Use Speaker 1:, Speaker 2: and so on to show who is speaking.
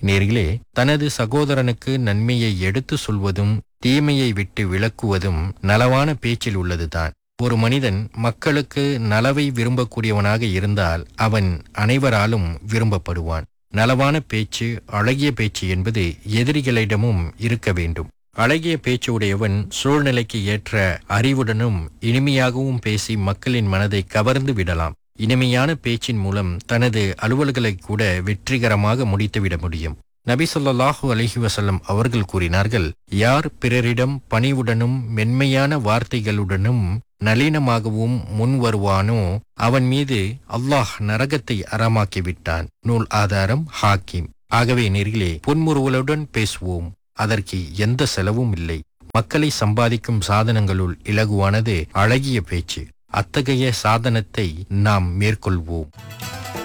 Speaker 1: நேர்களே தனது சகோதரனுக்கு நன்மையை எடுத்து சொல்வதும் தீமையை விட்டு விலக்குவதும் நலவான பேச்சில் உள்ளதுதான் ஒரு மனிதன் மக்களுக்கு நலவை விரும்பக்கூடியவனாக இருந்தால் அவன் அனைவராலும் விரும்பப்படுவான் நலவான பேச்சு அழகிய பேச்சு என்பது எதிரிகளிடமும் இருக்க வேண்டும் அழகிய பேச்சு உடையவன் சூழ்நிலைக்கு ஏற்ற அறிவுடனும் இனிமையாகவும் பேசி மக்களின் மனதை கவர்ந்து விடலாம் இனிமையான பேச்சின் மூலம் தனது அலுவல்களை கூட வெற்றிகரமாக முடித்துவிட முடியும் நபி ஸல்லல்லாஹு அலைஹி வஸல்லம் அவர்கள் கூறினார்கள் யார் பிறரிடம் பணிவுடனும் மென்மையான வார்த்தைகளுடனும் நளினமாகவும் முன் வருவானோ அவன் மீது அல்லாஹ் நரகத்தை அறமாக்கி விட்டான் நூல் ஆதாரம் ஹாக்கிம் ஆகவே நேர்களே புன்முறுவலுடன் பேசுவோம் அதற்கு எந்த செலவும் இல்லை மக்களை சம்பாதிக்கும் சாதனங்களுள் இலகுவானது அழகிய பேச்சு அத்தகைய சாதனத்தை நாம் மேற்கொள்வோம்